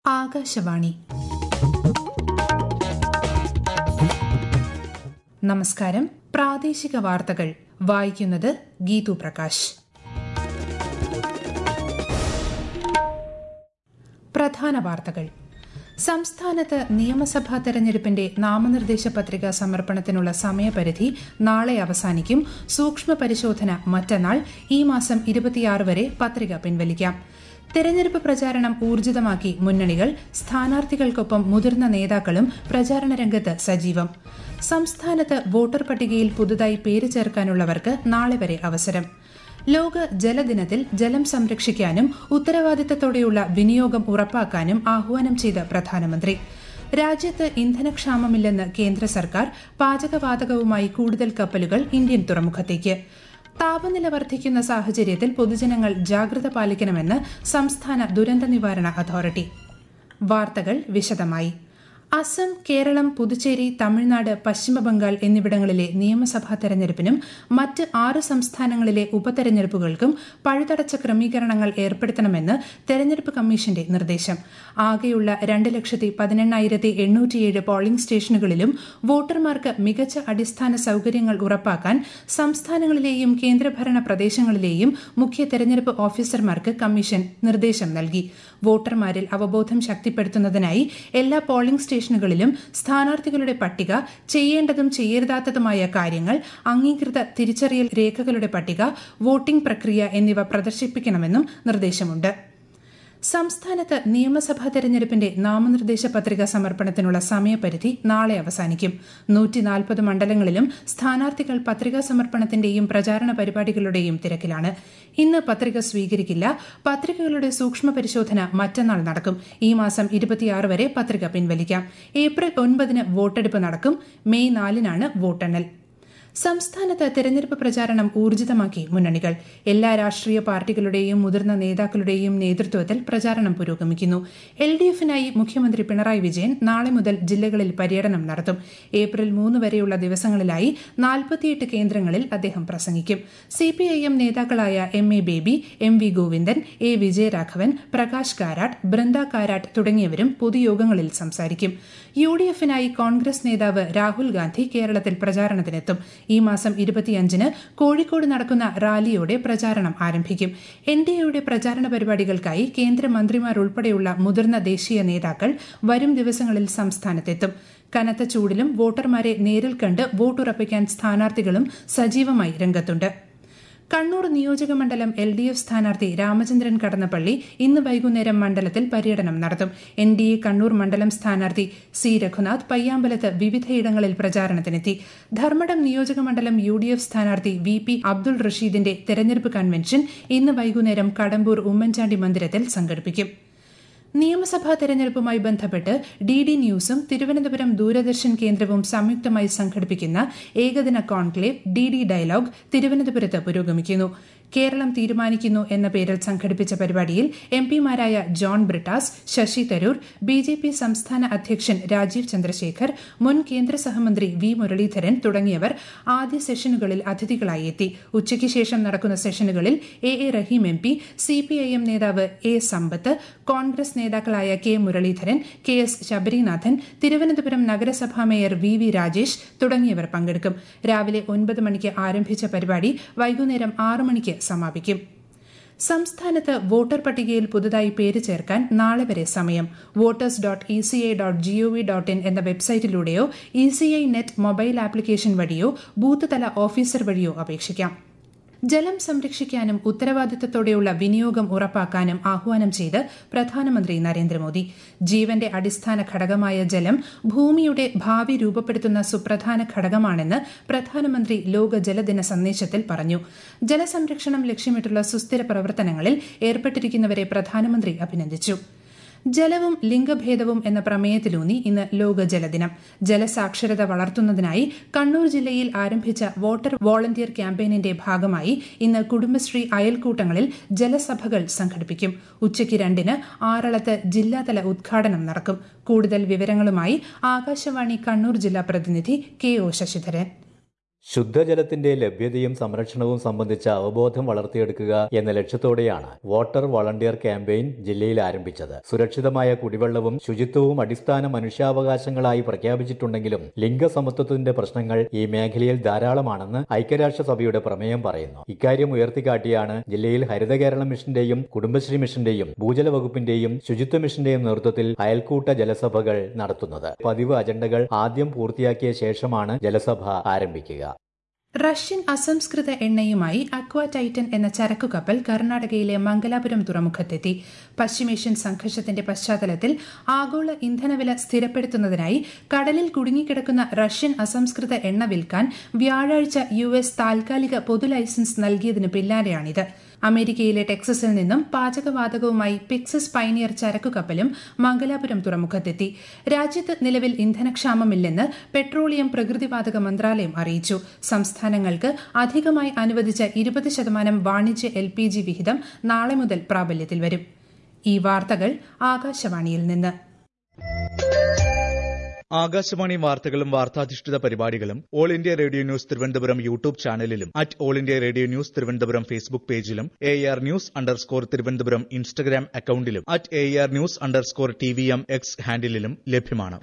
ആകാശവാണി നമസ്കാരം പ്രാദേശിക വാർത്തകൾ വായിക്കുന്നത് ഗീതു പ്രകാശ് പ്രധാന വാർത്തകൾ സംസ്ഥാനത്ത് നിയമസഭാ തെരഞ്ഞെടുപ്പിന്റെ നാമനിർദ്ദേശ പത്രിക സമർപ്പണത്തിനുള്ള സമയപരിധി നാളെ അവസാനിക്കും സൂക്ഷ്മ പരിശോധന മറ്റന്നാൾ ഈ മാസം ഇരുപത്തിയാറ് വരെ പത്രിക പിൻവലിക്കാം തെരഞ്ഞെടുപ്പ് പ്രചാരണം ഊർജിതമാക്കി മുന്നണികൾ സ്ഥാനാർത്ഥികൾക്കൊപ്പം മുതിർന്ന നേതാക്കളും പ്രചാരണ രംഗത്ത് സജീവം സംസ്ഥാനത്ത് വോട്ടർ പട്ടികയിൽ പുതുതായി പേര് ചേർക്കാനുള്ളവർക്ക് നാളെ വരെ അവസരം ലോക ജലദിനത്തിൽ ജലം സംരക്ഷിക്കാനും ഉത്തരവാദിത്തത്തോടെയുള്ള വിനിയോഗം ഉറപ്പാക്കാനും ആഹ്വാനം ചെയ്ത പ്രധാനമന്ത്രി രാജ്യത്ത് ഇന്ധനക്ഷാമമില്ലെന്ന് കേന്ദ്ര സർക്കാർ പാചകവാതകവുമായി കൂടുതൽ കപ്പലുകൾ ഇന്ത്യൻ തുറമുഖത്തേക്ക് താപനില വർദ്ധിക്കുന്ന സാഹചര്യത്തിൽ പൊതുജനങ്ങൾ ജാഗ്രത പാലിക്കണമെന്ന് സംസ്ഥാന ദുരന്ത നിവാരണ അതോറിറ്റി വാർത്തകൾ വിശദമായി അസം കേരളം പുതുച്ചേരി തമിഴ്നാട് പശ്ചിമബംഗാൾ എന്നിവിടങ്ങളിലെ നിയമസഭാ തെരഞ്ഞെടുപ്പിനും മറ്റ് ആറ് സംസ്ഥാനങ്ങളിലെ ഉപതെരഞ്ഞെടുപ്പുകൾക്കും പഴുതടച്ച ക്രമീകരണങ്ങൾ ഏർപ്പെടുത്തണമെന്ന് തെരഞ്ഞെടുപ്പ് കമ്മീഷന്റെ നിർദ്ദേശം ആകെയുള്ള രണ്ട് ലക്ഷത്തി പതിനെണ്ണായിരത്തി എണ്ണൂറ്റിയേഴ് പോളിംഗ് സ്റ്റേഷനുകളിലും വോട്ടർമാർക്ക് മികച്ച അടിസ്ഥാന സൌകര്യങ്ങൾ ഉറപ്പാക്കാൻ സംസ്ഥാനങ്ങളിലെയും കേന്ദ്രഭരണ പ്രദേശങ്ങളിലെയും മുഖ്യ തെരഞ്ഞെടുപ്പ് ഓഫീസർമാർക്ക് കമ്മീഷൻ നിർദ്ദേശം നൽകി വോട്ടർമാരിൽ അവബോധം ശക്തിപ്പെടുത്തുന്നതിനായി എല്ലാ പോളിംഗ് സ്റ്റേഷനുകളിലും സ്ഥാനാർത്ഥികളുടെ പട്ടിക ചെയ്യേണ്ടതും ചെയ്യരുതാത്തതുമായ കാര്യങ്ങൾ അംഗീകൃത തിരിച്ചറിയൽ രേഖകളുടെ പട്ടിക വോട്ടിംഗ് പ്രക്രിയ എന്നിവ പ്രദർശിപ്പിക്കണമെന്നും നിർദ്ദേശമുണ്ട് സംസ്ഥാനത്ത് നിയമസഭാ തെരഞ്ഞെടുപ്പിന്റെ നാമനിർദ്ദേശ പത്രിക സമർപ്പണത്തിനുള്ള സമയപരിധി നാളെ അവസാനിക്കും നൂറ്റിനാൽപ്പത് മണ്ഡലങ്ങളിലും സ്ഥാനാർത്ഥികൾ പത്രികാ സമർപ്പണത്തിന്റെയും പ്രചാരണ പരിപാടികളുടെയും തിരക്കിലാണ് ഇന്ന് പത്രിക സ്വീകരിക്കില്ല പത്രികകളുടെ സൂക്ഷ്മ പരിശോധന മറ്റന്നാൾ നടക്കും ഈ മാസം ഇരുപത്തിയാറ് വരെ പത്രിക പിൻവലിക്കാം ഏപ്രിൽ ഒൻപതിന് വോട്ടെടുപ്പ് നടക്കും മെയ് നാലിനാണ് വോട്ടെണ്ണൽ സംസ്ഥാനത്ത് തെരഞ്ഞെടുപ്പ് പ്രചാരണം ഊർജിതമാക്കി മുന്നണികൾ എല്ലാ രാഷ്ട്രീയ പാർട്ടികളുടെയും മുതിർന്ന നേതാക്കളുടെയും നേതൃത്വത്തിൽ പ്രചാരണം പുരോഗമിക്കുന്നു എൽ ഡി എഫിനായി മുഖ്യമന്ത്രി പിണറായി വിജയൻ നാളെ മുതൽ ജില്ലകളിൽ പര്യടനം നടത്തും ഏപ്രിൽ മൂന്ന് വരെയുള്ള ദിവസങ്ങളിലായി നാൽപ്പത്തിയെട്ട് കേന്ദ്രങ്ങളിൽ അദ്ദേഹം പ്രസംഗിക്കും സിപിഐഎം നേതാക്കളായ M A Baby M V Govindan A Vijayaraghavan Prakash Karat Brinda Karat തുടങ്ങിയവരും പൊതുയോഗങ്ങളിൽ സംസാരിക്കും യു ഡി എഫിനായി കോൺഗ്രസ് നേതാവ് രാഹുൽ ഗാന്ധി കേരളത്തിൽ പ്രചാരണത്തിനെത്തും ഈ മാസം ഇരുപത്തിയഞ്ചിന് കോഴിക്കോട് നടക്കുന്ന റാലിയോടെ പ്രചാരണം ആരംഭിക്കും എൻ ഡി എയുടെ പ്രചാരണ പരിപാടികൾക്കായി കേന്ദ്രമന്ത്രിമാർ ഉൾപ്പെടെയുള്ള മുതിർന്ന ദേശീയ നേതാക്കൾ വരും ദിവസങ്ങളിൽ സംസ്ഥാനത്തെത്തും കനത്ത ചൂടിലും വോട്ടർമാരെ നേരിൽ കണ്ട് വോട്ടുറപ്പിക്കാൻ സ്ഥാനാർത്ഥികളും സജീവമായി രംഗത്തുണ്ട് കണ്ണൂർ നിയോജക മണ്ഡലം എൽ ഡി എഫ് സ്ഥാനാർത്ഥി രാമചന്ദ്രൻ കടന്നപ്പള്ളി ഇന്ന് വൈകുന്നേരം മണ്ഡലത്തിൽ പര്യടനം നടത്തും എൻ ഡി എ കണ്ണൂർ മണ്ഡലം സ്ഥാനാർത്ഥി സി രഘുനാഥ് പയ്യാമ്പലത്ത് വിവിധയിടങ്ങളിൽ പ്രചാരണത്തിനെത്തി ധർമ്മടം നിയോജക മണ്ഡലം യു ഡി എഫ് സ്ഥാനാർത്ഥി വി പി അബ്ദുൾ റഷീദിന്റെ തെരഞ്ഞെടുപ്പ് കൺവെൻഷൻ ഇന്ന് വൈകുന്നേരം കടമ്പൂർ ഉമ്മൻചാണ്ടി മന്ദിരത്തിൽ സംഘടിപ്പിക്കും നിയമസഭാ തെരഞ്ഞെടുപ്പുമായി ബന്ധപ്പെട്ട് ഡി ഡി ന്യൂസും തിരുവനന്തപുരം ദൂരദർശൻ കേന്ദ്രവും സംയുക്തമായി സംഘടിപ്പിക്കുന്ന ഏകദിന കോൺക്ലേവ് ഡി ഡി ഡയലോഗ് തിരുവനന്തപുരത്ത് പുരോഗമിക്കുന്നു കേരളം തീരുമാനിക്കുന്നു എന്ന പേരിൽ സംഘടിപ്പിച്ച പരിപാടിയിൽ എം പിമാരായ John Brittas Shashi Tharoor B J P സംസ്ഥാന അധ്യക്ഷൻ രാജീവ് ചന്ദ്രശേഖർ മുൻ കേന്ദ്ര സഹമന്ത്രി വി മുരളീധരൻ തുടങ്ങിയവർ ആദ്യ സെഷനുകളിൽ അതിഥികളായി എത്തി ഉച്ചയ്ക്ക് ശേഷം നടക്കുന്ന സെഷനുകളിൽ A A Rahim M P C P I M നേതാവ് എ സമ്പത്ത് കോൺഗ്രസ് നേതാക്കളായ K Muraleedharan K S Sabarinathan Thiruvananthapuram നഗരസഭാ മേയർ വി വി രാജേഷ് തുടങ്ങിയവർ പങ്കെടുക്കും രാവിലെ ഒൻപത് മണിക്ക് ആരംഭിച്ച പരിപാടി വൈകുന്നേരം ആറ് മണിക്ക് സമാപിക്കും സംസ്ഥാനത്ത് വോട്ടർ പട്ടികയിൽ പുതുതായി പേര് ചേർക്കാൻ നാളെ വരെ സമയം voters dot E C I dot gov dot in എന്ന വെബ്സൈറ്റിലൂടെയോ E C I net mobile application വഴിയോ ബൂത്ത് തല ഓഫീസർ വഴിയോ അപേക്ഷിക്കാം ജലം സംരക്ഷിക്കാനും ഉത്തരവാദിത്തത്തോടെയുള്ള വിനിയോഗം ഉറപ്പാക്കാനും ആഹ്വാനം ചെയ്ത് പ്രധാനമന്ത്രി നരേന്ദ്രമോദി ജീവന്റെ അടിസ്ഥാന ഘടകമായ ജലം ഭൂമിയുടെ ഭാവി രൂപപ്പെടുത്തുന്ന സുപ്രധാന ഘടകമാണെന്ന് പ്രധാനമന്ത്രി ലോക ജലദിന സന്ദേശത്തിൽ പറഞ്ഞു ജലസംരക്ഷണം ലക്ഷ്യമിട്ടുള്ള സുസ്ഥിര പ്രവർത്തനങ്ങളിൽ ഏർപ്പെട്ടിരിക്കുന്നവരെ പ്രധാനമന്ത്രി അഭിനന്ദിച്ചു ജലവും ലിംഗഭേദവും എന്ന പ്രമേയത്തിലൂന്നി ഇന്ന് ലോക ജലദിനം ജലസാക്ഷരത വളർത്തുന്നതിനായി കണ്ണൂർ ജില്ലയിൽ ആരംഭിച്ച വാട്ടർ വോളണ്ടിയർ ക്യാമ്പയിനിന്റെ ഭാഗമായി ഇന്ന് കുടുംബശ്രീ അയൽക്കൂട്ടങ്ങളിൽ ജലസഭകൾ സംഘടിപ്പിക്കും ഉച്ചയ്ക്ക് രണ്ടിന് ആറളത്ത് ജില്ലാതല ഉദ്ഘാടനം നടക്കും കൂടുതൽ വിവരങ്ങളുമായി ആകാശവാണി കണ്ണൂർ ജില്ലാ പ്രതിനിധി കെ ഒ ശശിധരൻ ശുദ്ധജലത്തിന്റെ ലഭ്യതയും സംരക്ഷണവും സംബന്ധിച്ച അവബോധം വളർത്തിയെടുക്കുക എന്ന ലക്ഷ്യത്തോടെയാണ് വാട്ടർ വളണ്ടിയർ ക്യാമ്പയിൻ ജില്ലയിൽ ആരംഭിച്ചത് സുരക്ഷിതമായ കുടിവെള്ളവും ശുചിത്വവും അടിസ്ഥാന മനുഷ്യാവകാശങ്ങളായി പ്രഖ്യാപിച്ചിട്ടുണ്ടെങ്കിലും ലിംഗസമത്വത്തിന്റെ പ്രശ്നങ്ങൾ ഈ മേഖലയിൽ ധാരാളമാണെന്ന് ഐക്യരാഷ്ട്രസഭയുടെ പ്രമേയം പറയുന്നു ഇക്കാര്യം ഉയർത്തിക്കാട്ടിയാണ് ജില്ലയിൽ ഹരിത കേരള മിഷന്റെയും കുടുംബശ്രീ മിഷന്റെയും ഭൂജല വകുപ്പിന്റെയും ശുചിത്വ മിഷന്റെയും നേതൃത്വത്തിൽ അയൽക്കൂട്ട ജലസഭകൾ നടത്തുന്നത് പതിവ് അജണ്ടകൾ ആദ്യം പൂർത്തിയാക്കിയ ശേഷമാണ് ജലസഭ ആരംഭിക്കുക റഷ്യൻ അസംസ്കൃത എണ്ണയുമായി അക്വാ ടൈറ്റൻ എന്ന ചരക്കു കപ്പൽ കർണാടകയിലെ മംഗലാപുരം തുറമുഖത്തെത്തി പശ്ചിമേഷ്യൻ സംഘർഷത്തിന്റെ പശ്ചാത്തലത്തിൽ ആഗോള ഇന്ധനവില സ്ഥിരപ്പെടുത്തുന്നതിനായി കടലിൽ കുടുങ്ങിക്കിടക്കുന്ന റഷ്യൻ അസംസ്കൃത എണ്ണ വിൽക്കാൻ വ്യാഴാഴ്ച യു എസ് താൽക്കാലിക പൊതു ലൈസൻസ് നൽകിയതിനു പിന്നാലെയാണിത് അമേരിക്കയിലെ ടെക്സസിൽ നിന്നും പാചകവാതകവുമായി പിക്സസ് പൈനിയർ ചരക്കു കപ്പലും മംഗലാപുരം തുറമുഖത്തെത്തി രാജ്യത്ത് നിലവിൽ ഇന്ധനക്ഷാമമില്ലെന്ന് പെട്രോളിയം പ്രകൃതിവാതക മന്ത്രാലയം അറിയിച്ചു സംസ്ഥാനങ്ങൾക്ക് അധികമായി അനുവദിച്ച ഇരുപത് ശതമാനം വാണിജ്യ എൽ പി ജി വിഹിതം നാളെ മുതൽ പ്രാബല്യത്തിൽ വരും ഈ വാർത്തകൾ ആകാശവാണിയിൽ നിന്ന് ആകാശവാണി വാർത്തകളും വാർത്താധിഷ്ഠിത പരിപാടികളും all India radio news Thiruvananthapuram YouTube ചാനലിലും at all India radio news Thiruvananthapuram Facebook പേജിലും A R news underscore Thiruvananthapuram Instagram അക്കൌണ്ടിലും at A R news underscore T V M X ഹാൻഡിലും ലഭ്യമാണ്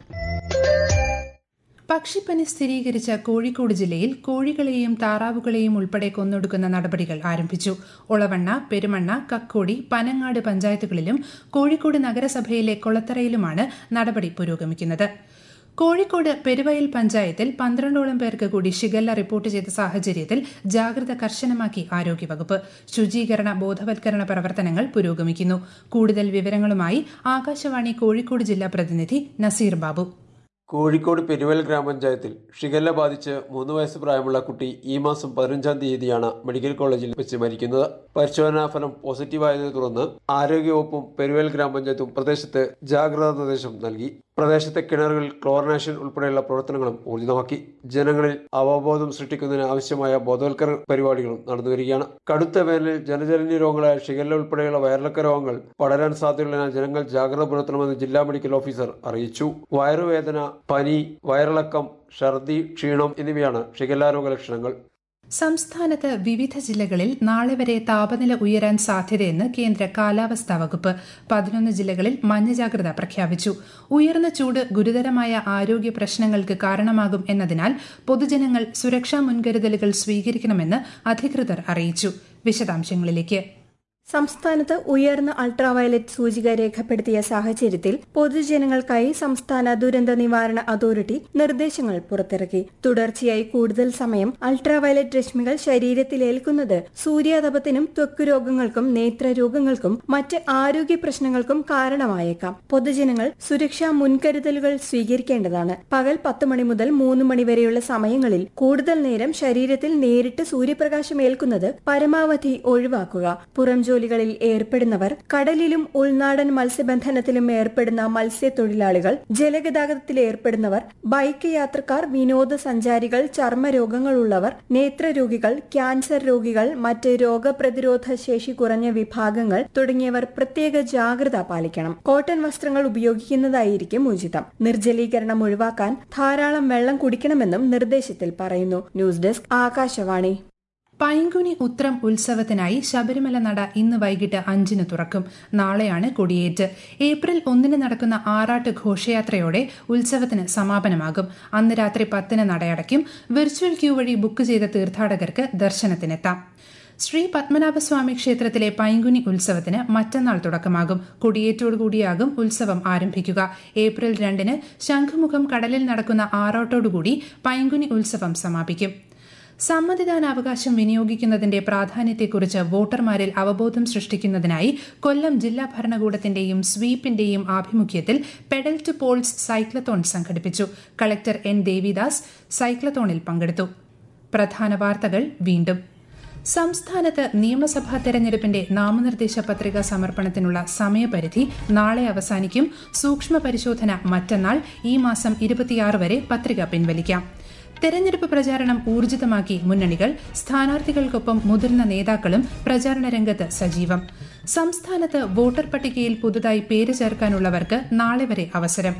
പക്ഷിപ്പനി സ്ഥിരീകരിച്ച കോഴിക്കോട് ജില്ലയിൽ കോഴികളെയും താറാവുകളെയും ഉൾപ്പെടെ കൊന്നൊടുക്കുന്ന നടപടികൾ ആരംഭിച്ചു ഒളവണ്ണ പെരുമണ്ണ കക്കോടി പനങ്ങാട് പഞ്ചായത്തുകളിലും കോഴിക്കോട് നഗരസഭയിലെ കൊളത്തറയിലുമാണ് നടപടി പുരോഗമിക്കുന്നത് കോഴിക്കോട് പെരുവയൽ പഞ്ചായത്തിൽ പന്ത്രണ്ടോളം പേർക്ക് കൂടി ഷിഗല്ല റിപ്പോർട്ട് ചെയ്ത സാഹചര്യത്തിൽ ജാഗ്രത കർശനമാക്കി ആരോഗ്യവകുപ്പ് ശുചീകരണ ബോധവൽക്കരണ പ്രവർത്തനങ്ങൾ പുരോഗമിക്കുന്നു കൂടുതൽ വിവരങ്ങളുമായി ആകാശവാണി കോഴിക്കോട് ജില്ലാ പ്രതിനിധി നസീർ ബാബു കോഴിക്കോട് പെരുവൽ ഗ്രാമപഞ്ചായത്തിൽ ഷിഗല്ല ബാധിച്ച് മൂന്ന് വയസ്സ് പ്രായമുള്ള കുട്ടി ഈ മാസം പതിനഞ്ചാം തീയതിയാണ് മെഡിക്കൽ കോളേജിൽ വെച്ച് മരിക്കുന്നത് പരിശോധനാ ഫലം പോസിറ്റീവായതിനെ തുടർന്ന് ആരോഗ്യവകുപ്പും പെരുവൽ ഗ്രാമപഞ്ചായത്തും പ്രദേശത്ത് ജാഗ്രതാ നിർദ്ദേശം നൽകി പ്രദേശത്തെ കിണറുകളിൽ ക്ലോറിനേഷൻ ഉൾപ്പെടെയുള്ള പ്രവർത്തനങ്ങളും ഊർജിതമാക്കി ജനങ്ങളിൽ അവബോധം സൃഷ്ടിക്കുന്നതിന് ആവശ്യമായ ബോധവൽക്കരണ പരിപാടികളും നടന്നുവരികയാണ് കടുത്ത വേനലിൽ ജനജന്യ രോഗങ്ങളായ ഷിഗല്ല ഉൾപ്പെടെയുള്ള വയറിളക്ക രോഗങ്ങൾ പടരാൻ സാധ്യതയുള്ളതിനാൽ ജനങ്ങൾ ജാഗ്രത പുലർത്തണമെന്ന് ജില്ലാ മെഡിക്കൽ ഓഫീസർ അറിയിച്ചു വയറുവേദന പനി വയറിളക്കം ഛർദി ക്ഷീണം എന്നിവയാണ് ഷിഗല്ല രോഗലക്ഷണങ്ങൾ സംസ്ഥാനത്ത് വിവിധ ജില്ലകളിൽ നാളെ വരെ താപനില ഉയരാൻ സാധ്യതയെന്ന് കേന്ദ്ര കാലാവസ്ഥാ വകുപ്പ് പതിനൊന്ന് ജില്ലകളിൽ മഞ്ഞ ജാഗ്രത പ്രഖ്യാപിച്ചു ഉയർന്ന ചൂട് ഗുരുതരമായ ആരോഗ്യ പ്രശ്നങ്ങൾക്ക് കാരണമാകും എന്നതിനാൽ പൊതുജനങ്ങൾ സുരക്ഷാ മുൻകരുതലുകൾ സ്വീകരിക്കണമെന്ന് അധികൃതർ അറിയിച്ചു വിശദാംശങ്ങളിലേക്ക് സംസ്ഥാനത്ത് ഉയർന്ന അൾട്രാവയലറ്റ് സൂചിക രേഖപ്പെടുത്തിയ സാഹചര്യത്തിൽ പൊതുജനങ്ങൾക്കായി സംസ്ഥാന ദുരന്ത നിവാരണ അതോറിറ്റി നിർദ്ദേശങ്ങൾ പുറത്തിറക്കി തുടർച്ചയായി കൂടുതൽ സമയം അൾട്രാവയലറ്റ് രശ്മികൾ ശരീരത്തിൽ ഏൽക്കുന്നത് സൂര്യാതപത്തിനും ത്വക്ക് രോഗങ്ങൾക്കും നേത്രരോഗങ്ങൾക്കും മറ്റ് ആരോഗ്യ പ്രശ്നങ്ങൾക്കും കാരണമായേക്കാം പൊതുജനങ്ങൾ സുരക്ഷാ മുൻകരുതലുകൾ സ്വീകരിക്കേണ്ടതാണ് പകൽ പത്ത് മണി മുതൽ മൂന്ന് മണി വരെയുള്ള സമയങ്ങളിൽ കൂടുതൽ നേരം ശരീരത്തിൽ നേരിട്ട് സൂര്യപ്രകാശം ഏൽക്കുന്നത് പരമാവധി ഒഴിവാക്കുക പുറം ജോലികളിൽ ഏർപ്പെടുന്നവർ കടലിലും ഉൾനാടൻ മത്സ്യബന്ധനത്തിലും ഏർപ്പെടുന്ന മത്സ്യത്തൊഴിലാളികൾ ജലഗതാഗതത്തിൽ ഏർപ്പെടുന്നവർ ബൈക്ക് യാത്രക്കാർ വിനോദസഞ്ചാരികൾ ചർമ്മരോഗങ്ങളുള്ളവർ നേത്രരോഗികൾ ക്യാൻസർ രോഗികൾ മറ്റ് രോഗപ്രതിരോധ ശേഷി കുറഞ്ഞ വിഭാഗങ്ങൾ തുടങ്ങിയവർ പ്രത്യേക ജാഗ്രത പാലിക്കണം കോട്ടൺ വസ്ത്രങ്ങൾ ഉപയോഗിക്കുന്നതായിരിക്കും ഉചിതം നിർജ്ജലീകരണം ഒഴിവാക്കാൻ ധാരാളം വെള്ളം കുടിക്കണമെന്നും നിർദ്ദേശത്തിൽ പറയുന്നു ന്യൂസ് ഡെസ്ക് ആകാശവാണി പൈങ്കുനി ഉത്രം ഉത്സവത്തിനായി ശബരിമല നട ഇന്ന് വൈകിട്ട് അഞ്ചിന് തുറക്കും നാളെയാണ് കൊടിയേറ്റ് ഏപ്രിൽ ഒന്നിന് നടക്കുന്ന ആറാട്ട് ഘോഷയാത്രയോടെ ഉത്സവത്തിന് സമാപനമാകും അന്ന് രാത്രി പത്തിന് നടയടയ്ക്കും വിർച്വൽ ക്യൂ വഴി ബുക്ക് ചെയ്ത തീർത്ഥാടകർക്ക് ദർശനത്തിനെത്താം ശ്രീ പത്മനാഭസ്വാമി ക്ഷേത്രത്തിലെ പൈങ്കുനി ഉത്സവത്തിന് മറ്റന്നാൾ തുടക്കമാകും കൊടിയേറ്റോടുകൂടിയാകും ഉത്സവം ആരംഭിക്കുക ഏപ്രിൽ രണ്ടിന് ശംഖുമുഖം കടലിൽ നടക്കുന്ന ആറാട്ടോടുകൂടി പൈങ്കുനി ഉത്സവം സമാപിക്കും സമ്മതിദാനാവകാശം വിനിയോഗിക്കുന്നതിന്റെ പ്രാധാന്യത്തെക്കുറിച്ച് വോട്ടർമാരിൽ അവബോധം സൃഷ്ടിക്കുന്നതിനായി കൊല്ലം ജില്ലാ ഭരണകൂടത്തിന്റെയും സ്വീപ്പിന്റെയും ആഭിമുഖ്യത്തിൽ പെഡൽ ടു പോൾസ് സൈക്ലത്തോൺ സംഘടിപ്പിച്ചു കളക്ടർ എൻ ദേവിദാസ് സൈക്ലത്തോണിൽ പങ്കെടുത്തു പ്രധാന വാർത്തകൾ വീണ്ടും സംസ്ഥാനത്ത് നിയമസഭാ തെരഞ്ഞെടുപ്പിന്റെ നാമനിർദ്ദേശ പത്രിക സമർപ്പണത്തിനുള്ള സമയപരിധി നാളെ അവസാനിക്കും സൂക്ഷ്മ പരിശോധന മറ്റന്നാൾ ഈ മാസം ഇരുപത്തിയാറ് വരെ പത്രിക പിൻവലിക്കാം തെരഞ്ഞെടുപ്പ് പ്രചാരണം ഊർജിതമാക്കി മുന്നണികൾ സ്ഥാനാർത്ഥികൾക്കൊപ്പം മുതിർന്ന നേതാക്കളും പ്രചാരണ രംഗത്ത് സജീവം സംസ്ഥാനത്ത് വോട്ടർ പട്ടികയിൽ പുതുതായി പേര് ചേർക്കാനുള്ളവർക്ക് നാളെ വരെ അവസരം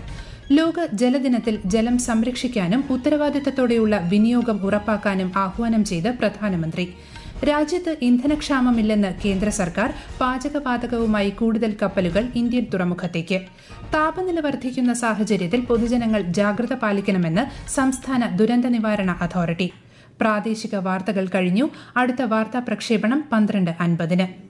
ലോക ജലദിനത്തിൽ ജലം സംരക്ഷിക്കാനും ഉത്തരവാദിത്തത്തോടെയുള്ള വിനിയോഗം ഉറപ്പാക്കാനും ആഹ്വാനം ചെയ്ത് പ്രധാനമന്ത്രി രാജ്യത്ത് ഇന്ധനക്ഷാമമില്ലെന്ന് കേന്ദ്ര സർക്കാർ പാചകവാതകവുമായി കൂടുതൽ കപ്പലുകൾ ഇന്ത്യൻ തുറമുഖത്തേക്ക് താപനില വർദ്ധിക്കുന്ന സാഹചര്യത്തിൽ പൊതുജനങ്ങൾ ജാഗ്രത പാലിക്കണമെന്ന് സംസ്ഥാന ദുരന്ത നിവാരണ അതോറിറ്റി പ്രാദേശിക വാർത്തകൾ കഴിഞ്ഞു അടുത്ത വാർത്താ പ്രക്ഷേപണം പന്ത്രണ്ട് അൻപതിന്